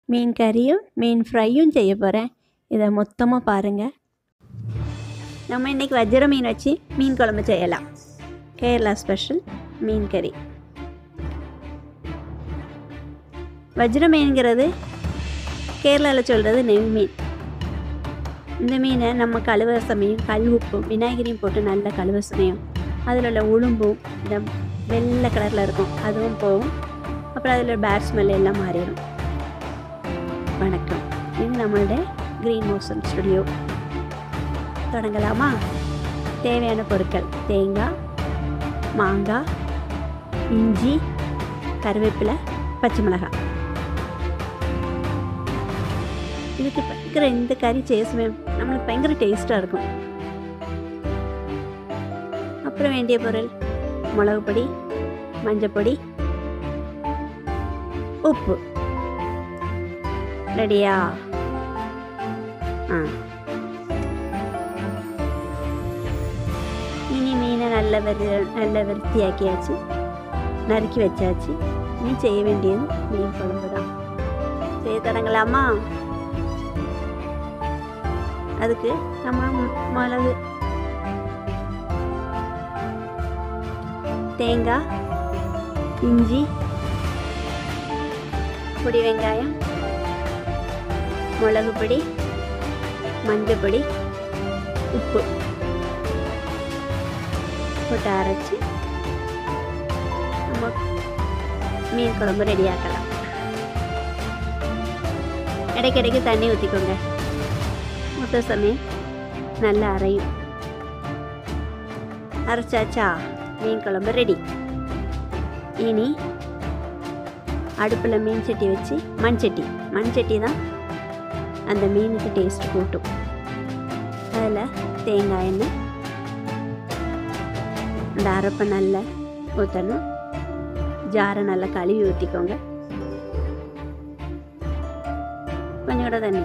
மீன் கறியும் மீன் ஃப்ரையும் செய்ய போகிறேன் இதை மொத்தமாக பாருங்கள் நம்ம இன்றைக்கி வஜ்ர மீன் வச்சு மீன் குழம்பு செய்யலாம் கேரளா ஸ்பெஷல் மீன் கறி வஜ்ர மீன்கிறது கேரளாவில் சொல்கிறது நெய் மீன் இந்த மீனை நம்ம கழுவ சமயம் கல் உப்பும் விநாயகரியும் போட்டு நல்ல கழுவ சமயம் அதில் உள்ள உளும்பும் இந்த வெள்ளை கலரில் இருக்கும் அதுவும் போகும் அப்புறம் அதில் பேட் ஸ்மெல் எல்லாம் மாறிடும் வணக்கம் இது நம்மளோட க்ரீன் மோஷன் ஸ்டுடியோ தொடங்கலாமா தேவையான பொருட்கள் தேங்காய் மாங்காய் இஞ்சி கருவேப்பிலை பச்சை மிளகாய் இதுக்கு பயங்கர இந்த கறி செய்ய சமயம் நம்மளுக்கு பயங்கர டேஸ்ட்டாக இருக்கும் அப்புறம் வேண்டிய பொருள் மிளகு பொடி மஞ்சப்பொடி உப்பு ரெடியா ஆ இனி மீனை நல்ல வெறு நல்ல விருத்தியாக்கியாச்சு நறுக்கி வச்சாச்சு இனி செய்ய வேண்டியது மீன் குழம்பு தான் செய்ய தொடங்கலாமா அதுக்கு நம்ம மு- மிளகு தேங்காய் இஞ்சி பொடி வெங்காயம் மிளகு பொடி மஞ்சள் பொடி உப்பு போட்டு அரைச்சி நம்ம மீன் குழம்பு ரெடியாக்கலாம் இடைக்கிடைக்கு தண்ணி ஊற்றிக்கோங்க மொத்த சமயம் நல்லா அரையும் அரைச்சாச்சா மீன் குழம்பு ரெடி இனி அடுப்பில் மீன் சட்டி வச்சு மண் சட்டி மண் சட்டி தான் அந்த மீனுக்கு டேஸ்ட் கூட்டும் அதில் தேங்காய் எண்ணெய் அந்த அரைப்பை நல்லா ஊற்றணும் ஜாரை நல்லா கழுவி ஊற்றிக்கோங்க கொஞ்சம் கூட தண்ணி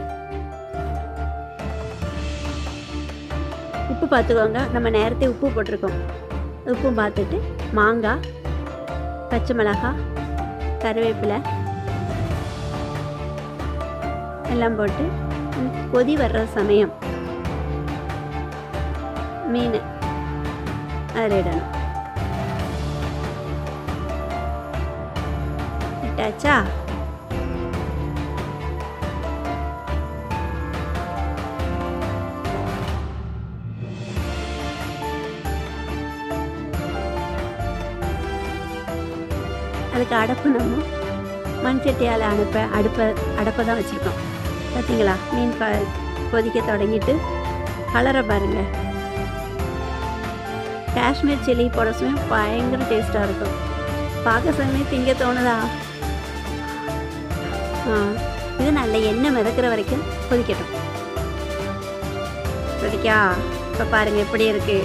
உப்பு பார்த்துக்கோங்க நம்ம நேரத்தை உப்பு போட்டிருக்கோம் உப்பும் பார்த்துட்டு மாங்காய் பச்சை மிளகாய் கருவேப்பிலை எல்லாம் போட்டு கொதி வர்ற சமயம் மீன் அதில் இடணும் இட்டாச்சா அதுக்கு அடப்பு நம்ம மண் சட்டியால் அனுப்ப அடுப்பை அடுப்பை தான் வச்சுருக்கோம் பார்த்தீங்களா மீன் ப கொதிக்க தொடங்கிட்டு கலரை பாருங்க காஷ்மீர் சில்லி போட சமயம் பயங்கர டேஸ்ட்டாக இருக்கும் பார்க்க சமயம் திங்க தோணுதா ஆ இது நல்ல எண்ணெய் மிதக்கிற வரைக்கும் கொதிக்கட்டும் கொதிக்கா இப்போ பாருங்க எப்படி இருக்கு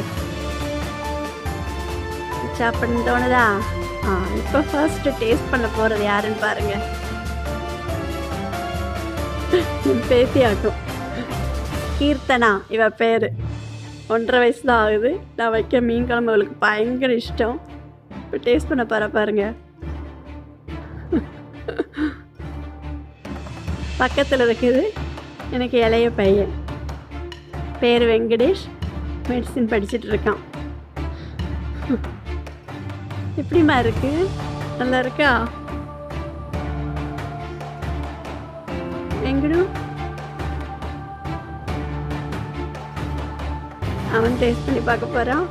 சாப்பிடணும் தோணுதா ஆ இப்போ ஃபர்ஸ்ட் டேஸ்ட் பண்ண போகிறது யாருன்னு பாருங்க என் பேத்தி ஆட்டும் கீர்த்தனா இவ பேர் ஒன்றரை வயசு தான் ஆகுது நான் வைக்க மீன் குழம்பு அவளுக்கு பயங்கர இஷ்டம் இப்போ டேஸ்ட் பண்ண போகிற பாருங்க பக்கத்தில் இருக்குது எனக்கு இளைய பையன் பேர் வெங்கடேஷ் மெடிசின் படிச்சுட்டு இருக்கான் எப்படிம்மா இருக்கு நல்லா இருக்கா வெங்கடு அவன் டேஸ்ட் பண்ணி பார்க்க போறான்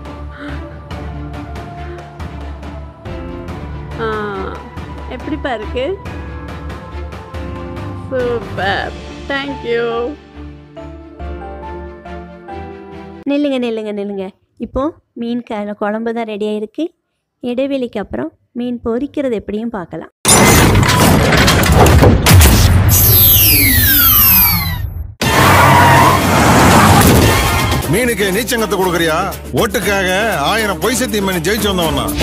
ஆ, எப்படிப்பா இருக்கு சூப்பர் தேங்க்யூ நில்லுங்க நில்லுங்க நில்லுங்க இப்போ மீன் க குழம்பு தான் ரெடியாக இருக்கு இடைவெளிக்கு அப்புறம் மீன் பொரிக்கிறது எப்படியும் பார்க்கலாம் மீனுக்கு நீச்சங்கத்தை கொடுக்குறியா ஓட்டுக்காக ஆயிரம் பொய் சத்தியம் பண்ணி ஜெயிச்சு வந்தவன் தான்.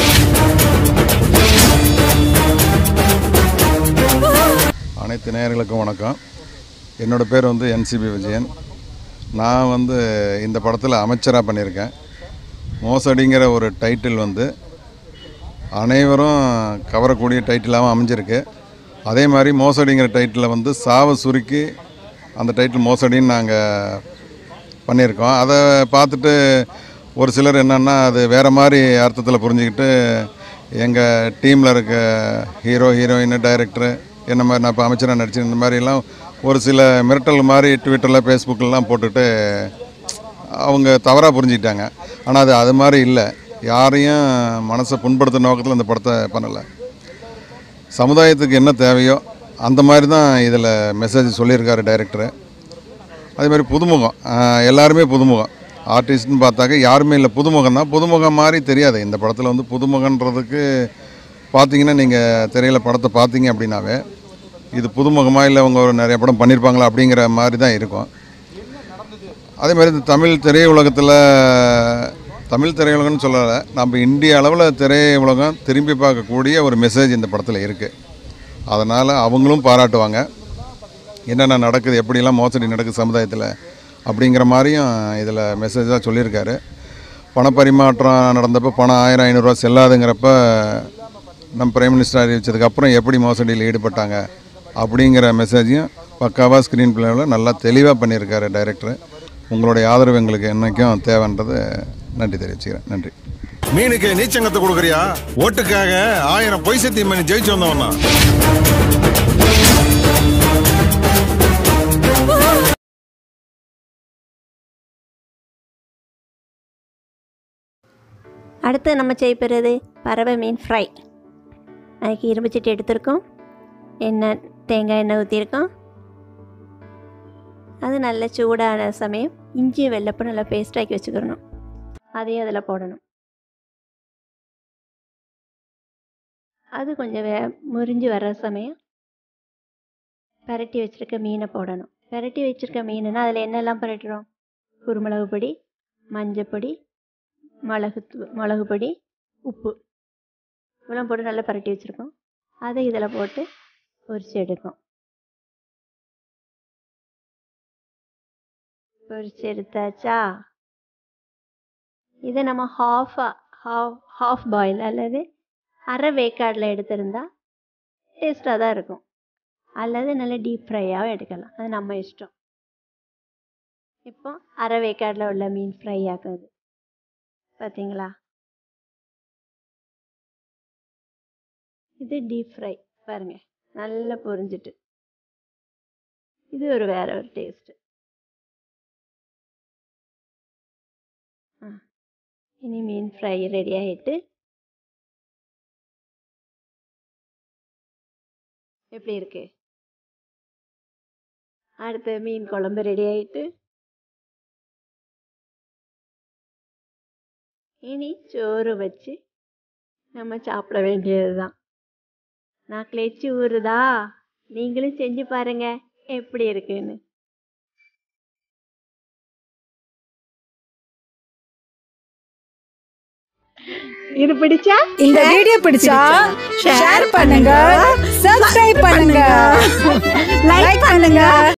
அனைத்து நேயர்களுக்கும் வணக்கம் என்னோட பேர் வந்து என்சிபி விஜயன் நான் வந்து இந்த படத்தில் அமைச்சராக பண்ணியிருக்கேன் மோசடிங்கிற ஒரு டைட்டில் வந்து அனைவரும் கவரக்கூடிய டைட்டிலாகவும் அமைஞ்சிருக்கு அதே மாதிரி மோசடிங்கிற டைட்டில் வந்து சாவை சுருக்கி அந்த டைட்டில் மோசடின்னு நாங்கள் பண்ணியிருக்கோம் அதை பார்த்துட்டு ஒரு சிலர் என்னென்னா அது வேறு மாதிரி அர்த்தத்தில் புரிஞ்சுக்கிட்டு எங்கள் டீமில் இருக்க ஹீரோ ஹீரோயின் டைரக்டரு என்ன மாதிரி நான் இப்போ அமைச்சராக நடிச்சேன் இந்த மாதிரிலாம் ஒரு சில மிரட்டல் மாதிரி ட்விட்டரில் ஃபேஸ்புக்கிலலாம் போட்டுட்டு அவங்க தவறாக புரிஞ்சுக்கிட்டாங்க ஆனால் அது அது மாதிரி இல்லை யாரையும் மனசை புண்படுத்த நோக்கத்தில் இந்த படத்தை பண்ணலை சமுதாயத்துக்கு என்ன தேவையோ அந்த மாதிரி தான் இதில் மெசேஜ் சொல்லியிருக்காரு டைரக்டரு அதே மாதிரி புதுமுகம் ஆஹ் எல்லாருமே புதுமுகம் ஆர்டிஸ்ட்னு பார்த்தாக்க யாருமே இல்லை புதுமுகம் தான் புதுமுகம் மாதிரி தெரியாது இந்த படத்தில் வந்து புதுமுகன்றதுக்கு பார்த்தீங்கன்னா நீங்கள் திரையில படத்தை பார்த்தீங்க அப்படின்னாவே இது புதுமுகமாக இல்லை அவங்க ஒரு நிறைய படம் பண்ணியிருப்பாங்களா அப்படிங்கிற மாதிரி தான் இருக்கும் அதே மாதிரி இந்த தமிழ் திரையுலகத்தில் தமிழ் திரையுலகம்னு சொல்லலை நம்ம இந்திய அளவில் திரையுலகம் திரும்பி பார்க்கக்கூடிய ஒரு மெசேஜ் இந்த படத்தில் இருக்குது அதனால் அவங்களும் பாராட்டுவாங்க என்னென்ன நடக்குது எப்படிலாம் மோசடி நடக்குது சமுதாயத்தில் அப்படிங்கிற மாதிரியும் இதில் மெசேஜாக சொல்லியிருக்காரு பணப்பரிமாற்றம் நடந்தப்போ பணம் ஆயிரம் ஐநூறுரூவா செல்லாதுங்கிறப்ப நம்ம பிரைம் மினிஸ்டர் அறிவிச்சதுக்கப்புறம் எப்படி மோசடியில் ஈடுபட்டாங்க அப்படிங்கிற மெசேஜையும் பக்காவாக ஸ்க்ரீன் பிளேவில் நல்லா தெளிவாக பண்ணியிருக்காரு டைரக்டர் உங்களுடைய ஆதரவு எங்களுக்கு என்றைக்கும் தேவைன்றது நன்றி தெரிவிச்சுக்கிறேன் நன்றி மீனுக்கு நீச்சங்கத்தை கொடுக்குறியா ஓட்டுக்காக ஆயிரம் பொய் சத்தியம் பண்ணி ஜெயிச்சு வந்தவனா அடுத்து நம்ம செய்ய போகிறது பறவை மீன் ஃப்ரை அதுக்கு இரும்பு சட்டி எடுத்திருக்கோம் எண்ணெய் தேங்காய் எண்ணெய் ஊற்றிருக்கோம் அது நல்ல சூடான சமயம் இஞ்சி வெள்ளப்போ நல்லா பேஸ்டாக்கி வச்சுக்கிறணும் அதையும் அதில் போடணும் அது கொஞ்சம் வே முறிஞ்சு வர்ற சமயம் பரட்டி வச்சுருக்க மீனை போடணும் பரட்டி வச்சுருக்க மீனுனா அதில் என்னெல்லாம் பரட்டுறோம் குருமிளகு பொடி மஞ்சப்பொடி மிளகு தூ- மிளகு பொடி உப்பு இவ்வளோ போட்டு நல்லா பரட்டி வச்சுருக்கோம் அதை இதில் போட்டு பொரிச்சு எடுக்கும் பொரிச்சு எடுத்தாச்சா இதை நம்ம ஹாஃபாக ஹாஃப் ஹாஃப் பாயில் அல்லது அரை வேக்காடில் எடுத்திருந்தா டேஸ்ட்டாக தான் இருக்கும் அல்லது நல்ல டீப் ஃப்ரையாகவும் எடுக்கலாம் அது நம்ம இஷ்டம் இப்போ அரை வேக்காடில் உள்ள மீன் ஃப்ரை ஆக்குறது பார்த்தீங்களா இது டீப் ஃப்ரை பாருங்க நல்லா பொரிஞ்சிட்டு இது ஒரு வேற ஒரு டேஸ்ட் இனி மீன் ஃப்ரை ரெடி ஆகிட்டு எப்படி இருக்கு அடுத்து மீன் குழம்பு ரெடி ஆகிட்டு இனி சோறு வச்சு நம்ம சாப்பிட வேண்டியது தான் நாக்கில் எச்சி ஊறுதா நீங்களும் செஞ்சு பாருங்க எப்படி இருக்குன்னு இது பிடிச்சா இந்த வீடியோ பிடிச்சா ஷேர் பண்ணுங்க சப்ஸ்கிரைப் பண்ணுங்க லைக் பண்ணுங்க